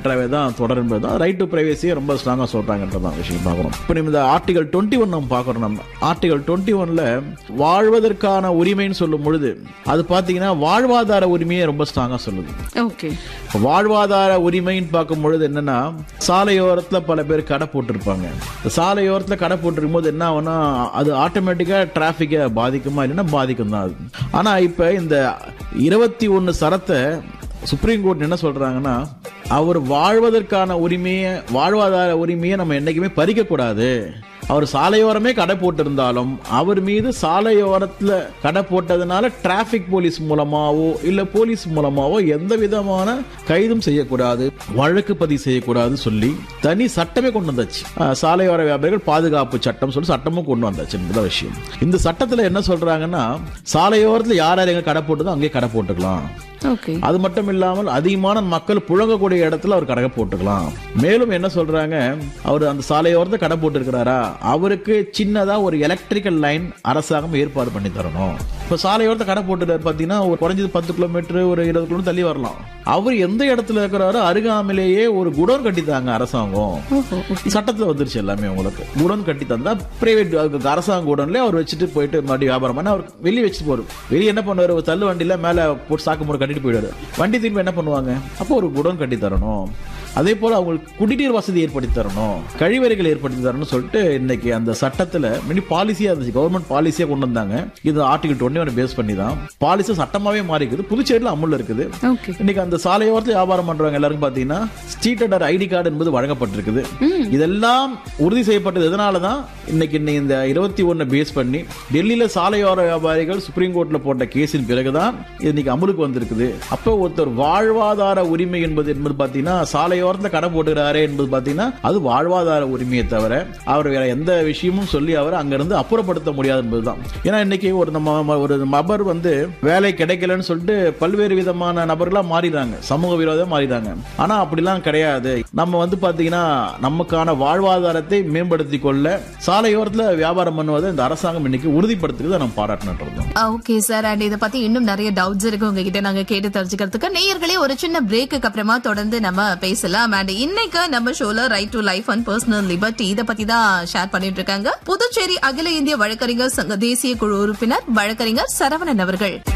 மேட்டராகவே தான் தொடர் என்பது தான் ரைட் டு பிரைவேசியை ரொம்ப ஸ்ட்ராங்காக சொல்றாங்கன்றதான் விஷயம் பார்க்குறோம் இப்போ நம்ம இந்த ஆர்டிகல் டுவெண்ட்டி ஒன் நம்ம பார்க்குறோம் நம்ம ஆர்டிகல் டுவெண்ட்டி ஒன்ல வாழ்வதற்கான உரிமைன்னு சொல்லும் பொழுது அது பார்த்தீங்கன்னா வாழ்வாதார உரிமையை ரொம்ப ஸ்ட்ராங்காக சொல்லுது ஓகே வாழ்வாதார உரிமைன்னு பார்க்கும் பொழுது என்னன்னா சாலையோரத்துல பல பேர் கடை போட்டிருப்பாங்க இந்த சாலையோரத்துல கடை போட்டிருக்கும் போது என்ன ஆகும்னா அது ஆட்டோமேட்டிக்கா டிராபிக்கை பாதிக்குமா இல்லைன்னா பாதிக்கும் தான் அது ஆனா இப்ப இந்த இருபத்தி ஒன்னு சரத்தை சுப்ரீம் கோர்ட் என்ன சொல்றாங்கன்னா அவர் வாழ்வதற்கான உரிமையை வாழ்வாதார உரிமையை நம்ம என்னைக்குமே பறிக்க கூடாது அவர் சாலையோரமே கடை போட்டிருந்தாலும் அவர் மீது சாலையோரத்துல கடை போட்டதுனால டிராபிக் போலீஸ் மூலமாவோ இல்ல போலீஸ் மூலமாவோ எந்த விதமான கைதும் செய்யக்கூடாது வழக்கு பதிவு செய்யக்கூடாதுன்னு சொல்லி தனி சட்டமே கொண்டு வந்தாச்சு அஹ், சாலையோர வியாபாரிகள் பாதுகாப்பு சட்டம் சொல்லி சட்டமும் கொண்டு வந்தாச்சு என்பது விஷயம் இந்த சட்டத்துல என்ன சொல்றாங்கன்னா சாலையோரத்துல யார் யார் எங்க கடை போட்டதோ அங்கேயே கடை போட்டுக்கலாம் ஓகே அது மட்டும் இல்லாமல் அதிகமான மக்கள் புழங்கக்கூடிய இடத்துல அவர் கடை போட்டுக்கலாம் மேலும் என்ன சொல்றாங்க அவர் அந்த சாலையோரத்தை கடை போட்டிருக்கிறாரா அவருக்கு சின்னதா ஒரு எலக்ட்ரிக்கல் லைன் அரசாங்கம் ஏற்பாடு பண்ணி தரணும் இப்ப சாலையோரத்தை கடை போட்டுட்டாரு பாத்தீங்கன்னா ஒரு குறைஞ்சது பத்து கிலோமீட்டர் ஒரு இருபது கிலோமீட்டர் தள்ளி வரலாம் அவர் எந்த இடத்துல இருக்கிறாரோ அருகாமையிலேயே ஒரு குடோன் கட்டித்தாங்க அரசாங்கம் ஓஹோ சட்டத்துல வந்துருச்சு எல்லாமே உங்களுக்கு குடோன் கட்டி தந்தா பிரைவேட் அரசாங்க குடோன்ல அவர் வச்சுட்டு போயிட்டு மறுபடியும் வியாபாரம் பண்ண அவர் வெளியே வச்சுட்டு போறாரு வெளியே என்ன பண்ணுவாரு ஒரு தள்ளு வண்டியில மேல போட்டு சாக்கு மூட கட்டிட்டு போயிடுவாரு வண்டி திரும்பி என்ன பண்ணுவாங்க அப்போ ஒரு குடோன் கட்டி தரணும் அதே போல அவங்களுக்கு குடிநீர் வசதி ஏற்படுத்தி தரணும் கழிவறைகள் ஏற்படுத்தி தரணும்னு சொல்லிட்டு இன்னைக்கு அந்த சட்டத்துல மினி பாலிசியா இருந்துச்சு கவர்மெண்ட் பாலிசியா கொண்டு வந்தாங்க இது ஆர்டிகல் டுவெண்ட்டி ஒன் பேஸ் பண்ணி தான் பாலிசி சட்டமாவே மாறி இருக்குது புதுச்சேரியில அமுல்ல இருக்குது ஓகே இன்னைக்கு அந்த சாலையோரத்தில் வியாபாரம் பண்றவங்க எல்லாருக்கும் பாத்தீங்கன்னா ஸ்ட்ரீட் அண்டர் ஐடி கார்டு என்பது வழங்கப்பட்டிருக்குது இதெல்லாம் உறுதி செய்யப்பட்டது எதனால தான் இன்னைக்கு இன்னைக்கு இந்த இருபத்தி ஒன்னு பேஸ் பண்ணி டெல்லியில சாலையோர வியாபாரிகள் சுப்ரீம் கோர்ட்ல போட்ட கேஸின் பிறகுதான் இது இன்னைக்கு அமலுக்கு வந்திருக்குது அப்போ ஒருத்தர் வாழ்வாதார உரிமை என்பது என்பது பாத்தீங்கன்னா சாலையோரத்துல கடை போட்டுக்கிறாரே என்பது பாத்தீங்கன்னா அது வாழ்வாதார உரிமையை தவிர அவர் வேற எந்த விஷயமும் சொல்லி அவர் அங்கிருந்து அப்புறப்படுத்த முடியாது என்பதுதான் ஏன்னா இன்னைக்கு ஒரு நம்ம ஒரு நபர் வந்து வேலை கிடைக்கலன்னு சொல்லிட்டு பல்வேறு விதமான நபர்களா மாறிடுறாங்க சமூக விரோதம் மாறிடுறாங்க ஆனா அப்படிலாம் கிடையாது நம்ம வந்து பாத்தீங்கன்னா நமக்கான வாழ்வாதாரத்தை மேம்படுத்திக் கொள்ள சாலையோரத்துல வியாபாரம் பண்ணுவதை இந்த அரசாங்கம் இன்னைக்கு உறுதிப்படுத்துறதை நம்ம பாராட்டணும் ஓகே சார் அண்ட் இத பத்தி இன்னும் நிறைய டவுட்ஸ் இருக்கு உங்ககிட்ட நாங்க கேட்டு தெரிஞ்சுக்கிறதுக்கு நேயர்களே ஒரு சின்ன பிரேக்கு அப்புறமா தொடர்ந்து நம்ம பேசலாம் அண்ட் இன்னைக்கு நம்ம ஷோல right to life and personal liberty இத பத்தி தான் ஷேர் பண்ணிட்டு இருக்காங்க புதுச்சேரி அகில இந்திய வழக்கறிஞர் சங்க தேசிய குழு உறுப்பினர் வழக்கறிஞர் சரவணன் அவர்கள்